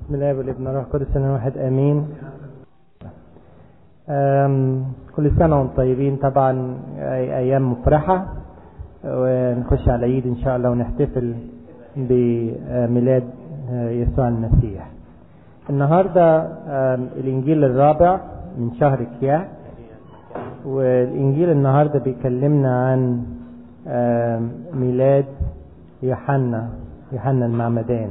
بسم الله والابن الروح القدس سنة واحد امين أم، كل سنة وانتم طيبين طبعا أي- ايام مفرحة ونخش على العيد ان شاء الله ونحتفل بميلاد يسوع المسيح النهاردة أم، الانجيل الرابع من شهر كياك والانجيل النهاردة بيكلمنا عن أم، ميلاد يوحنا يوحنا المعمدان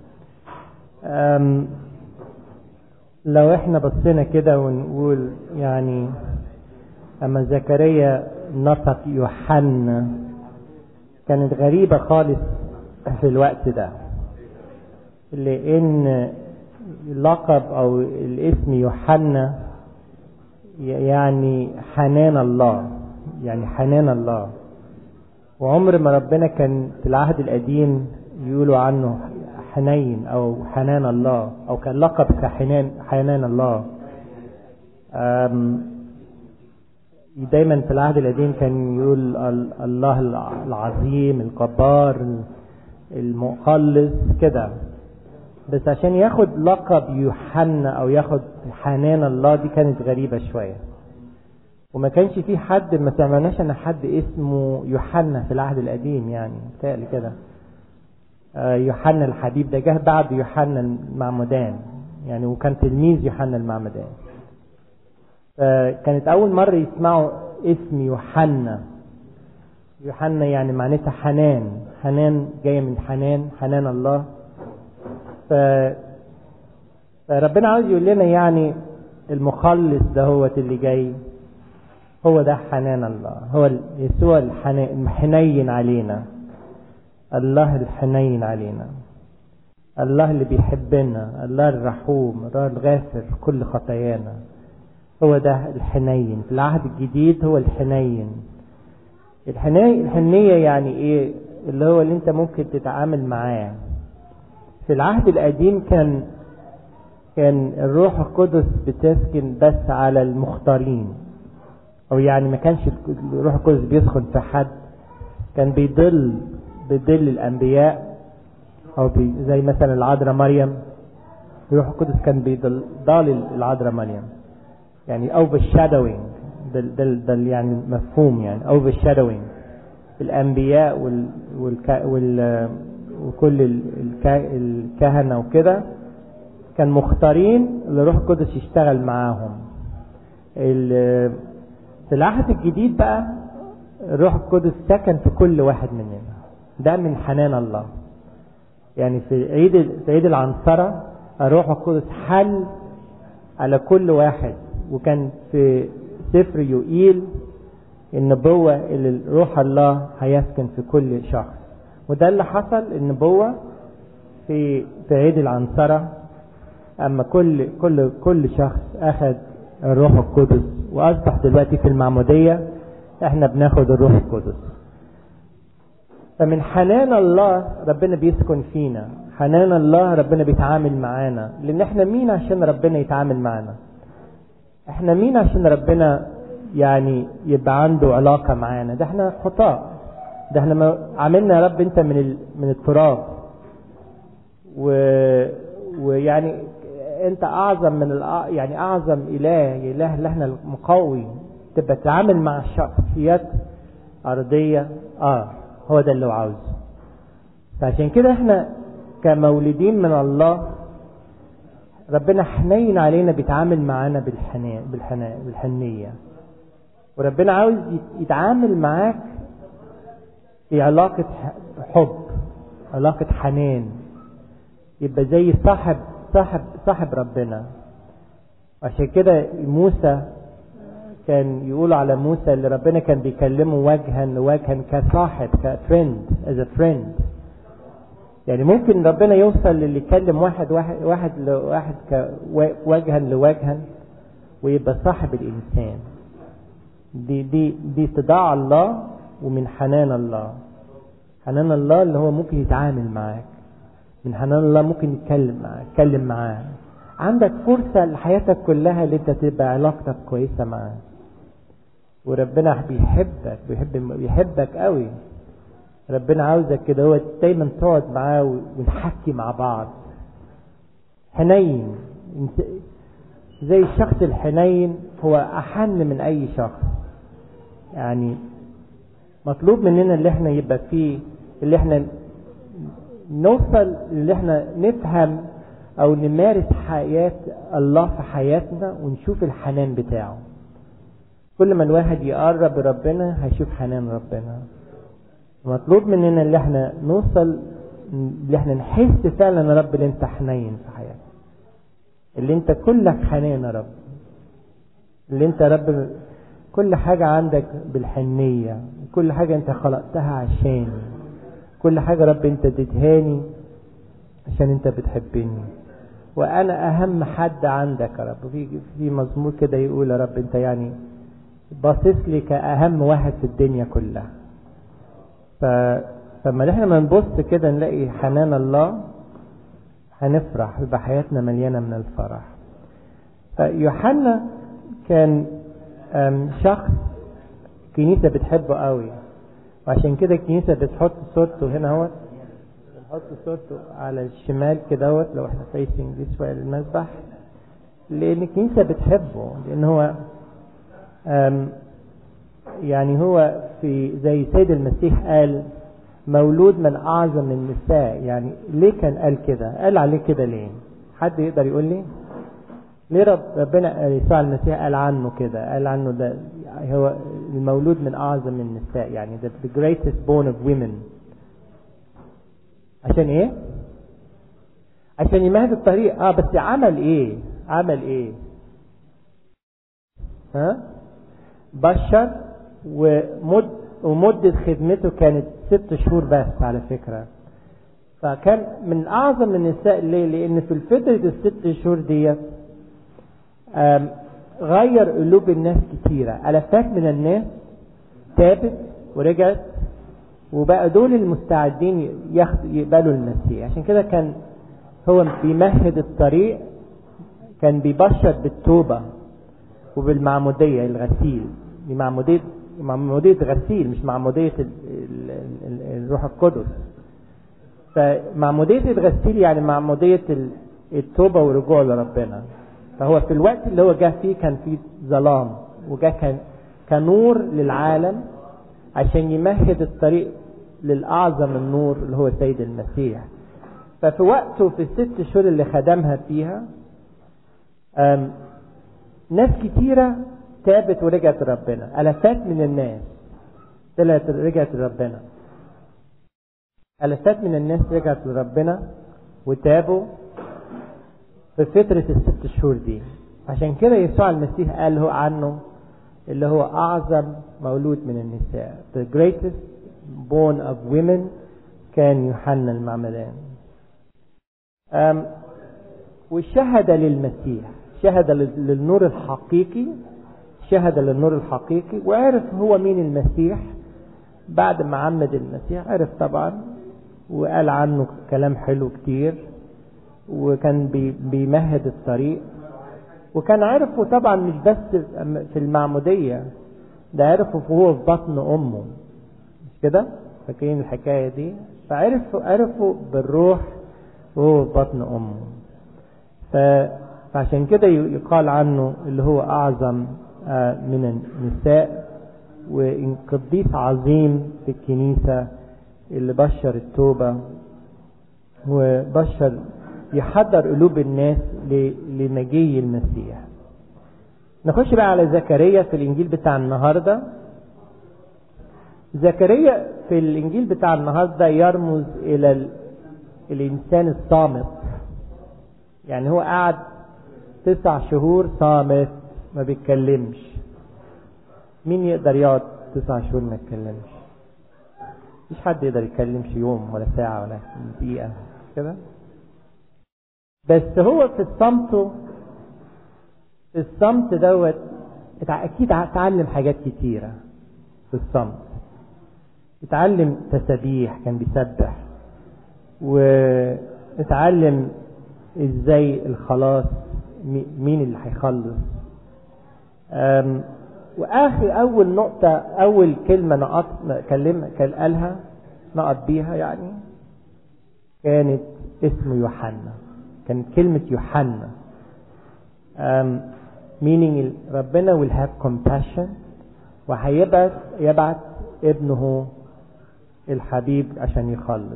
أم، لو احنا بصينا كده ونقول يعني اما زكريا نطق يوحنا كانت غريبة خالص في الوقت ده لان اللقب او الاسم يوحنا يعني حنان الله يعني حنان الله وعمر ما ربنا كان في العهد القديم يقولوا عنه حنين او حنان الله او كان لقب كحنان حنان الله أم، دايما في العهد القديم كان يقول ال- الله العظيم الجبار المخلص كده بس عشان ياخد لقب يوحنا او ياخد حنان الله دي كانت غريبة شوية وما كانش في حد ما سمعناش ان حد اسمه يوحنا في العهد القديم يعني بتهيألي كده آه، يوحنا الحبيب ده جه بعد يوحنا المعمدان يعني وكان تلميذ يوحنا المعمدان فكانت أول مرة يسمعوا اسم يوحنا يوحنا يعني معناتها حنان حنان جاية من حنان حنان الله ف فربنا عاوز يقول لنا يعني المخلص ده هو اللي جاي هو ده حنان الله هو يسوع الحنين المحنين علينا الله الحنين علينا الله اللي بيحبنا الله الرحوم الله الغافر كل خطايانا هو ده الحنين في العهد الجديد هو الحنين الحنين الحنية يعني ايه اللي هو اللي انت ممكن تتعامل معاه في العهد القديم كان كان الروح القدس بتسكن بس على المختارين او يعني ما كانش الروح القدس بيسكن في حد كان بيضل بيضل الانبياء او بي زي مثلا العذراء مريم الروح القدس كان بيضل ضال العذراء مريم يعني او بالشادوينج ده ده ده يعني مفهوم يعني او بالشادوينج الانبياء وال والك وال وكل الك الكهنه وكده كان مختارين الروح القدس يشتغل معاهم ال- في العهد الجديد بقى الروح القدس سكن في كل واحد مننا ده من حنان الله يعني في عيد في عيد العنصرة الروح القدس حل على كل واحد وكان في سفر يوئيل النبوة اللي روح الله هيسكن في كل شخص وده اللي حصل النبوة في في عيد العنصرة أما كل كل كل شخص أخذ الروح القدس وأصبح دلوقتي في المعمودية احنا بناخد الروح القدس فمن حنان الله ربنا بيسكن فينا حنان الله ربنا بيتعامل معانا لان احنا مين عشان ربنا يتعامل معانا احنا مين عشان ربنا يعني يبقى عنده علاقة معانا ده احنا خطاء ده احنا ما عاملنا يا رب انت من ال... من التراب و... ويعني انت اعظم من الأ... يعني اعظم اله اله اللي احنا المقوي تبقى تتعامل مع شخصيات ارضيه اه هو ده اللي هو عاوزه فعشان كده احنا كمولودين من الله ربنا حنين علينا بيتعامل معانا بالحنان بالحنان بالحنيه وربنا عاوز يت- يتعامل معاك في علاقه ح- حب علاقه حنان يبقى زي صاحب صاحب صاحب ربنا عشان كده موسى كان يقولوا على موسى اللي ربنا كان بيكلمه وجها لوجها كصاحب كفريند از ا فريند يعني ممكن ربنا يوصل للي يكلم واحد واحد واحد لواحد وجها لوجها ويبقى صاحب الانسان دي دي دي اتضاع الله ومن حنان الله حنان الله اللي هو ممكن يتعامل معاك من حنان الله ممكن يتكلم معاك يتكلم معاه عندك فرصة لحياتك كلها اللي انت تبقى علاقتك كويسة معاه وربنا بيحبك بيحب بيحبك قوي ربنا عاوزك كده هو دايما تقعد معاه ونحكي مع بعض حنين زي الشخص الحنين هو أحن من أي شخص يعني مطلوب مننا اللي احنا يبقى فيه اللي احنا نوصل اللي احنا نفهم او نمارس حياة الله في حياتنا ونشوف الحنان بتاعه كل ما الواحد يقرب ربنا هيشوف حنان ربنا مطلوب مننا اللي احنا نوصل اللي احنا نحس فعلا يا رب اللي انت حنين في حياتنا اللي انت كلك حنان يا رب اللي انت يا رب كل حاجة عندك بالحنية كل حاجة انت خلقتها عشاني كل حاجة رب انت اديتهاني عشان انت بتحبني وانا اهم حد عندك يا رب في في مزمور كده يقول يا رب انت يعني باصص لي كاهم واحد في الدنيا كلها ف فلما احنا بنبص كده نلاقي حنان الله هنفرح يبقى حياتنا مليانه من الفرح فيوحنا كان شخص كنيسه بتحبه قوي وعشان كده الكنيسه بتحط صورته هنا اهوت بنحط صورته على الشمال كده اهوت لو احنا فيسنج دي شويه للمسبح لان الكنيسه بتحبه لان هو يعني هو في زي سيد المسيح قال مولود من اعظم النساء يعني ليه كان قال كده قال عليه كده ليه حد يقدر يقول لي ليه رب ربنا يسوع المسيح قال عنه كده قال عنه ده هو المولود من اعظم النساء يعني the, the greatest born of women عشان ايه عشان يمهد الطريق اه بس عمل ايه عمل ايه ها بشر ومد ومدة خدمته كانت ست شهور بس على فكرة فكان من أعظم النساء ليه؟ لأن في الفترة الست شهور ديت غير قلوب الناس كتيرة ألفات من الناس تابت ورجعت وبقى دول المستعدين يقبلوا المسيح عشان كده كان هو بيمهد الطريق كان بيبشر بالتوبة وبالمعمودية الغسيل دي معمودية معمودية غسيل مش معمودية الروح القدس فمعمودية الغسيل يعني معمودية التوبة والرجوع لربنا فهو في الوقت اللي هو جه فيه كان فيه ظلام وجه كان كنور للعالم عشان يمهد الطريق للأعظم النور اللي هو سيد المسيح ففي وقته في الست شهور اللي خدمها فيها ناس كتيرة تابت ورجعت لربنا ألفات من الناس طلعت رجعت لربنا ألفات من الناس رجعت لربنا وتابوا في فترة الست شهور دي عشان كده يسوع المسيح قال هو عنه اللي هو أعظم مولود من النساء the greatest born of women كان يوحنا المعمدان وشهد للمسيح شهد للنور الحقيقي شهد للنور الحقيقي وعرف هو مين المسيح بعد ما عمد المسيح عرف طبعا وقال عنه كلام حلو كتير وكان بيمهد الطريق وكان عرفه طبعا مش بس في المعمودية ده عرفه وهو في بطن أمه مش كده فاكرين الحكاية دي فعرفوا عرفوا بالروح وهو في بطن أمه فعشان كده يقال عنه اللي هو أعظم من النساء وقديس عظيم في الكنيسة اللي بشر التوبة وبشر يحضر قلوب الناس لمجيء المسيح نخش بقى على زكريا في الإنجيل بتاع النهاردة زكريا في الإنجيل بتاع النهاردة يرمز إلى الإنسان الصامت يعني هو قعد تسع شهور صامت ما بيتكلمش مين يقدر يقعد تسع شهور ما يتكلمش مفيش حد يقدر يتكلمش يوم ولا ساعة ولا دقيقة كده بس هو في الصمت في الصمت دوت اكيد اتعلم حاجات كتيرة في الصمت اتعلم تسابيح كان بيسبح واتعلم ازاي الخلاص مين اللي هيخلص واخر اول نقطة اول كلمة نقط كلمة كان قالها نقط بيها يعني كانت اسم يوحنا كانت كلمة يوحنا um, meaning ربنا will have compassion وهيبعث يبعث ابنه الحبيب عشان يخلص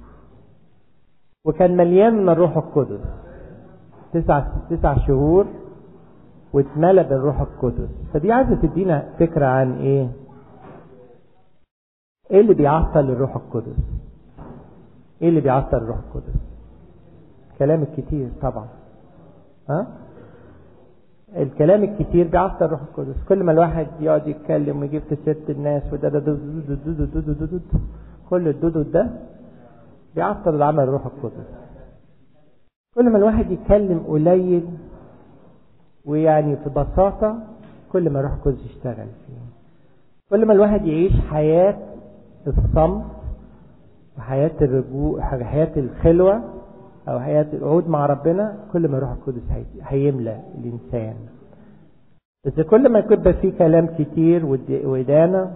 وكان مليان من الروح القدس تسع تسع شهور واتملى بالروح القدس فدي عايزه تدينا فكره عن ايه ايه اللي بيعطل الروح القدس ايه اللي بيعطل الروح القدس كلام الكتير طبعا ها الكلام الكتير بيعطل الروح القدس كل ما الواحد يقعد يتكلم ويجيب في سيره الناس وده ده ده كل الدودود ده بيعطل العمل الروح القدس كل ما الواحد يتكلم قليل ويعني في بساطة كل ما الروح القدس يشتغل فيه كل ما الواحد يعيش حياة الصمت وحياة الرجوع حياة الخلوة أو حياة القعود مع ربنا كل ما الروح القدس هيملى الإنسان بس كل ما يكون فيه كلام كتير وإدانة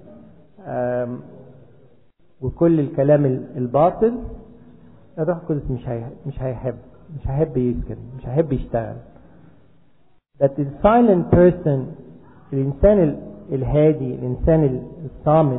وكل الكلام الباطل الروح القدس مش هي... مش هيحب مش هيحب يسكن مش هيحب يشتغل that the silent person الإنسان الهادي الإنسان الصامت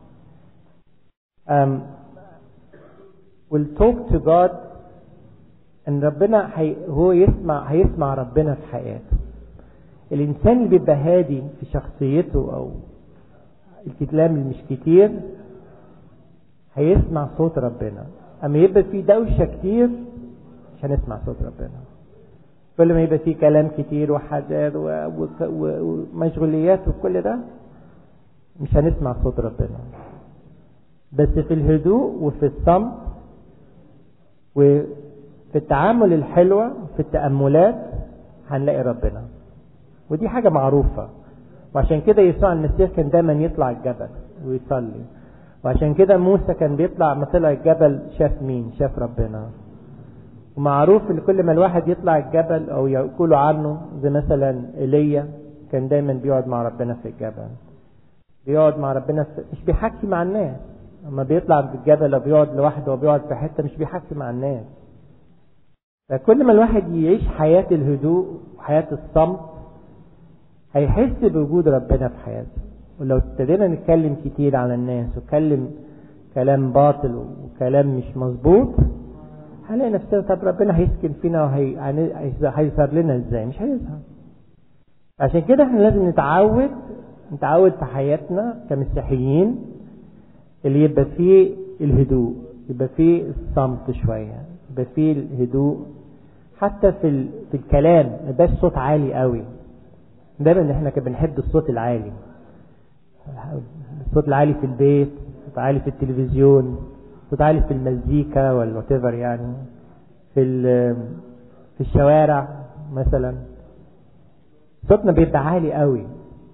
um, will talk to God ان ربنا هي هو يسمع هيسمع ربنا في حياته الإنسان اللي بيبقى هادي في شخصيته أو الكلام اللي مش كتير هيسمع صوت ربنا اما يبقى في دوشه كتير مش هنسمع صوت ربنا كل ما يبقى في كلام كتير وحاجات ومشغوليات وكل ده مش هنسمع صوت ربنا بس في الهدوء وفي الصمت وفي التعامل الحلوة في التأملات هنلاقي ربنا ودي حاجة معروفة وعشان كده يسوع المسيح كان دايما يطلع الجبل ويصلي وعشان كده موسى كان بيطلع ما طلع الجبل شاف مين شاف ربنا ومعروف ان كل ما الواحد يطلع الجبل او يقولوا عنه زي مثلا ايليا كان دايما بيقعد مع ربنا في الجبل بيقعد مع ربنا في مش بيحكي مع الناس اما بيطلع بالجبل او بيقعد لوحده وبيقعد في حته مش بيحكي مع الناس فكل ما الواحد يعيش حياة الهدوء وحياة الصمت هيحس بوجود ربنا في حياته ولو ابتدينا نتكلم كتير على الناس وكلم كلام باطل وكلام مش مظبوط هنلاقي نفسنا طب ربنا هيسكن فينا وهيظهر لنا ازاي مش هيظهر عشان كده احنا لازم نتعود نتعود في حياتنا كمسيحيين اللي يبقى فيه الهدوء يبقى فيه الصمت شويه يبقى فيه الهدوء حتى في ال... في الكلام ما يبقاش صوت عالي قوي دايما احنا كنا بنحب الصوت العالي الصوت العالي في البيت الصوت العالي في التلفزيون الصوت العالي في المزيكا ولا وات يعني في في الشوارع مثلا صوتنا بيبقى عالي قوي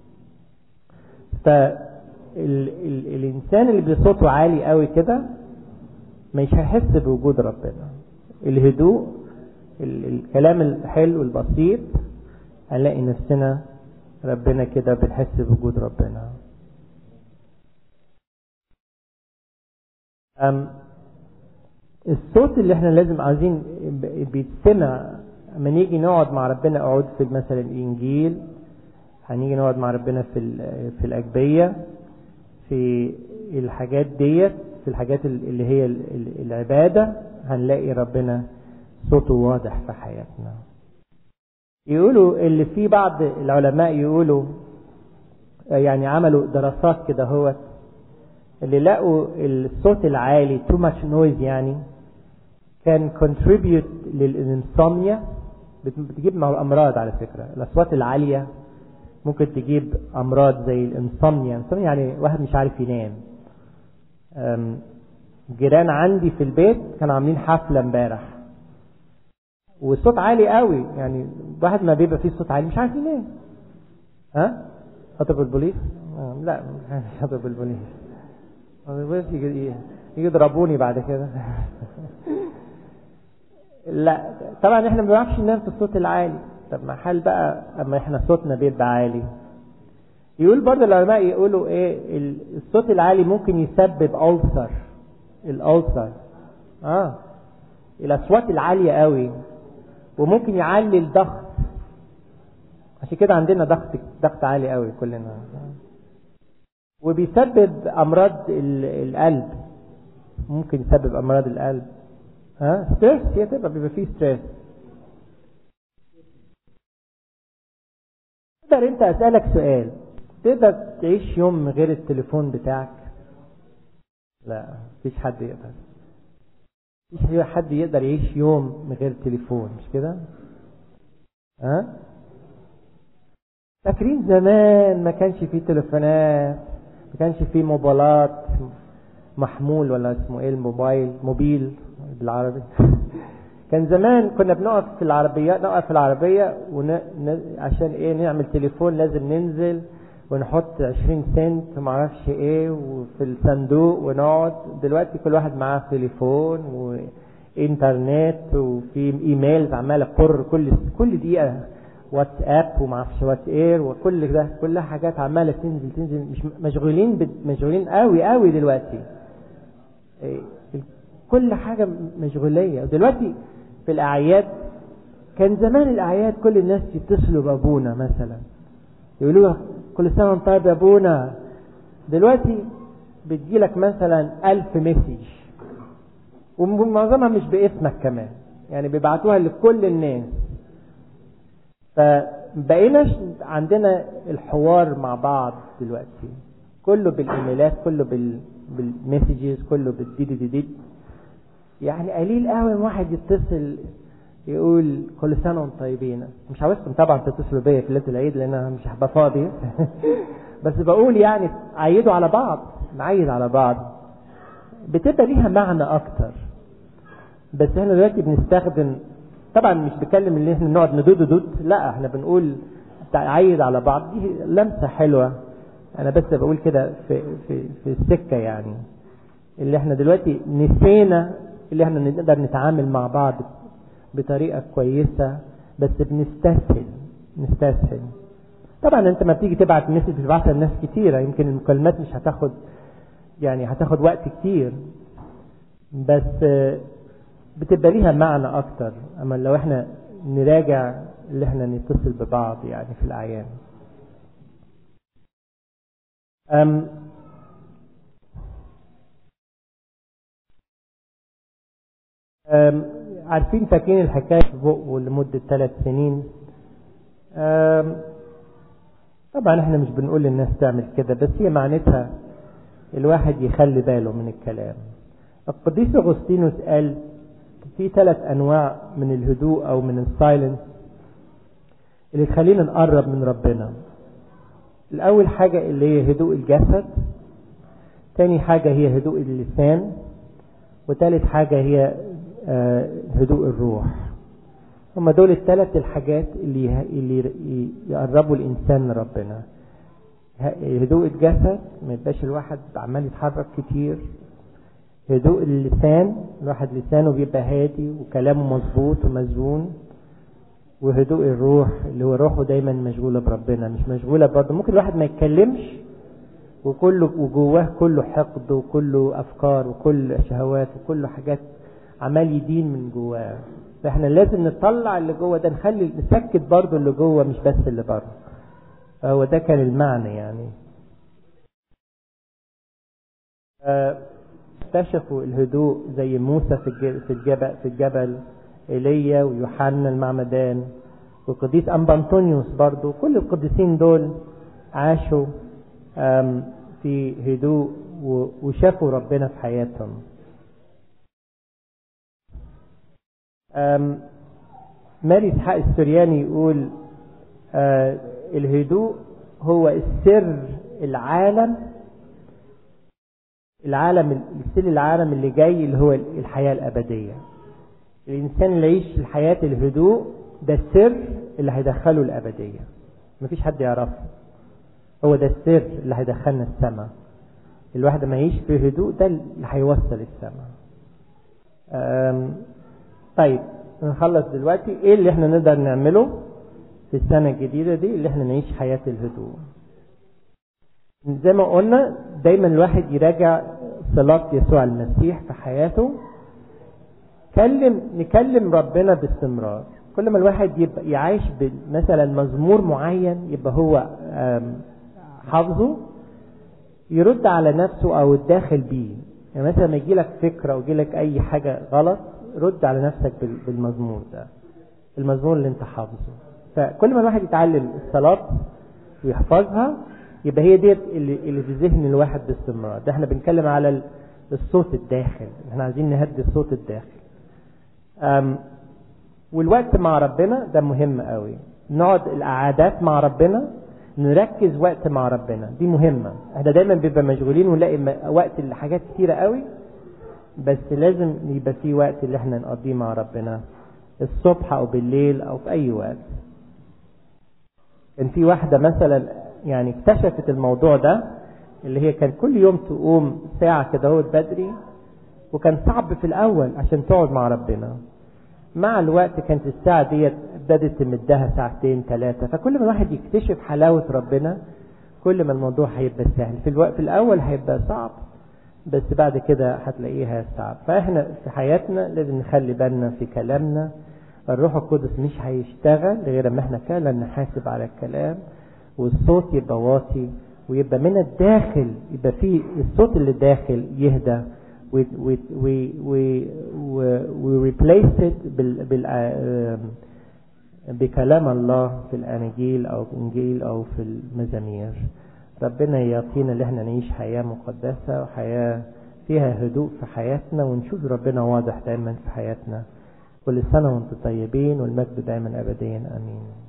فالإنسان اللي بصوته عالي قوي كده مش هيحس بوجود ربنا الهدوء الكلام الحلو البسيط هنلاقي نفسنا ربنا كده بنحس بوجود ربنا أم الصوت اللي احنا لازم عايزين بيتسمع لما نيجي نقعد مع ربنا اقعد في مثلا الانجيل هنيجي نقعد مع ربنا في في الاجبيه في الحاجات ديت في الحاجات اللي هي العباده هنلاقي ربنا صوته واضح في حياتنا يقولوا اللي في بعض العلماء يقولوا يعني عملوا دراسات كده هو اللي لقوا الصوت العالي too much noise يعني كان contribute للإنسوميا بتجيب مع امراض على فكرة الأصوات العالية ممكن تجيب أمراض زي الإنسوميا الإنسوميا يعني واحد مش عارف ينام جيران عندي في البيت كانوا عاملين حفلة امبارح والصوت عالي قوي يعني واحد ما بيبقى فيه صوت عالي مش عارف ينام ها خاطب البوليس آه لا مش خاطب البوليس بس يجي يضربوني بعد كده لا طبعا احنا ما بنعرفش ننام في الصوت العالي طب ما حال بقى اما احنا صوتنا بيبقى عالي يقول برضه العلماء يقولوا ايه الصوت العالي ممكن يسبب ألسر الألسر اه الاصوات العاليه قوي وممكن يعلي الضغط عشان كده عندنا ضغط ضغط عالي قوي كلنا وبيسبب امراض القلب ممكن يسبب امراض القلب ها ستريس هي تبقى بيبقى فيه ستريس تقدر انت اسالك سؤال تقدر تعيش يوم من غير التليفون بتاعك لا مفيش حد يقدر مفيش حد يقدر يعيش يوم من غير تليفون مش كده ها فاكرين زمان ما كانش فيه تليفونات ما كانش فيه موبايلات محمول ولا اسمه ايه الموبايل موبيل بالعربي كان زمان كنا بنقف في العربية نقف في العربية ون... ن... عشان ايه نعمل تليفون لازم ننزل ونحط 20 سنت معرفش ايه وفي الصندوق ونقعد دلوقتي كل واحد معاه تليفون وانترنت وفي ايميلز عمال اقر كل كل دقيقة واتساب ومعرفش وات اير وكل ده كلها حاجات عمالة تنزل تنزل مش مشغولين ب... مشغولين قوي قوي دلوقتي إيه كل حاجة مشغولية ودلوقتي في الأعياد كان زمان الأعياد كل الناس يتصلوا بأبونا مثلا يقولوا كل سنة وانت طيب يا أبونا دلوقتي بتجيلك مثلا ألف مسج ومعظمها مش باسمك كمان يعني بيبعتوها لكل الناس فبقينا عندنا الحوار مع بعض دلوقتي كله بالايميلات كله بال بالمسجز كله بالدي دي دي, دي. يعني قليل قوي واحد يتصل يقول كل سنه وانتم طيبين مش عاوزكم طبعا تتصلوا بيا في ليله العيد لان انا مش هبقى فاضي بس بقول يعني عيدوا على بعض نعيد على بعض بتبقى ليها معنى اكتر بس احنا دلوقتي بنستخدم طبعا مش بكلم ان احنا نقعد ندود دود لا احنا بنقول تعيد على بعض دي لمسه حلوه انا بس بقول كده في في في السكه يعني اللي احنا دلوقتي نسينا اللي احنا نقدر نتعامل مع بعض بطريقه كويسه بس بنستسهل نستسهل طبعا انت ما بتيجي تبعت مسج بتبعتها لناس كتيره يمكن المكالمات مش هتاخد يعني هتاخد وقت كتير بس بتبقى ليها معنى اكتر اما لو احنا نراجع اللي احنا نتصل ببعض يعني في الاعيان أم أم عارفين فاكرين الحكاية في بقه لمدة ثلاث سنين أم طبعا احنا مش بنقول للناس تعمل كده بس هي معناتها الواحد يخلي باله من الكلام القديس اغسطينوس قال في ثلاث انواع من الهدوء او من السايلنس اللي تخلينا نقرب من ربنا الاول حاجة اللي هي هدوء الجسد تاني حاجة هي هدوء اللسان وتالت حاجة هي هدوء الروح هما دول الثلاث الحاجات اللي اللي يقربوا الانسان لربنا هدوء الجسد ما يبقاش الواحد عمال يتحرك كتير هدوء اللسان الواحد لسانه بيبقى هادي وكلامه مظبوط ومزون وهدوء الروح اللي هو روحه دايما مشغولة بربنا مش مشغولة برضه ممكن الواحد ما يتكلمش وكله وجواه كله حقد وكله أفكار وكل شهوات وكله حاجات عمال يدين من جواه فاحنا لازم نطلع اللي جوه ده نخلي نسكت برضه اللي جوه مش بس اللي بره فهو ده كان المعنى يعني اكتشفوا الهدوء زي موسى في في الجبل في الجبل ايليا ويوحنا المعمدان والقديس انبا انطونيوس برضو كل القديسين دول عاشوا في هدوء وشافوا ربنا في حياتهم ماري اسحاق السرياني يقول الهدوء هو السر العالم العالم السر العالم اللي جاي اللي هو الحياة الأبدية الإنسان اللي يعيش الحياة الهدوء ده السر اللي هيدخله الأبدية مفيش حد يعرفه هو ده السر اللي هيدخلنا السماء الواحد ما يعيش في هدوء ده اللي هيوصل السماء طيب نخلص دلوقتي ايه اللي احنا نقدر نعمله في السنة الجديدة دي اللي احنا نعيش حياة الهدوء زي ما قلنا دايما الواحد يراجع صلاة يسوع المسيح في حياته نكلم نكلم ربنا باستمرار كل ما الواحد يبقى يعيش مثلا مزمور معين يبقى هو حافظه يرد على نفسه او الداخل بيه يعني مثلا ما يجي لك فكره او يجي لك اي حاجه غلط رد على نفسك بالمزمور ده المزمور اللي انت حافظه فكل ما الواحد يتعلم الصلاه ويحفظها يبقى هي ديت اللي, اللي في ذهن الواحد باستمرار ده احنا بنتكلم على الصوت الداخل احنا عايزين نهدي الصوت الداخل أم والوقت مع ربنا ده مهم قوي نقعد القعدات مع ربنا نركز وقت مع ربنا دي مهمة احنا دايما بيبقى مشغولين ونلاقي وقت لحاجات كتيرة قوي بس لازم يبقى في وقت اللي احنا نقضيه مع ربنا الصبح او بالليل او في اي وقت كان في واحدة مثلا يعني اكتشفت الموضوع ده اللي هي كان كل يوم تقوم ساعة كده هو بدري وكان صعب في الأول عشان تقعد مع ربنا مع الوقت كانت الساعة ديت ابتدت تمدها ساعتين ثلاثة فكل ما الواحد يكتشف حلاوة ربنا كل ما الموضوع هيبقى سهل في الوقت في الأول هيبقى صعب بس بعد كده هتلاقيها صعب فاحنا في حياتنا لازم نخلي بالنا في كلامنا الروح القدس مش هيشتغل غير اما احنا فعلا نحاسب على الكلام والصوت يبقى واطي ويبقى من الداخل يبقى في الصوت اللي داخل يهدى we we we we we replace it بال بال بكلام الله في الاناجيل او في الانجيل او في المزامير ربنا يعطينا ان احنا نعيش حياه مقدسه وحياه فيها هدوء في حياتنا ونشوف ربنا واضح دايما في حياتنا كل سنه وانتم طيبين والمجد دايما ابديا امين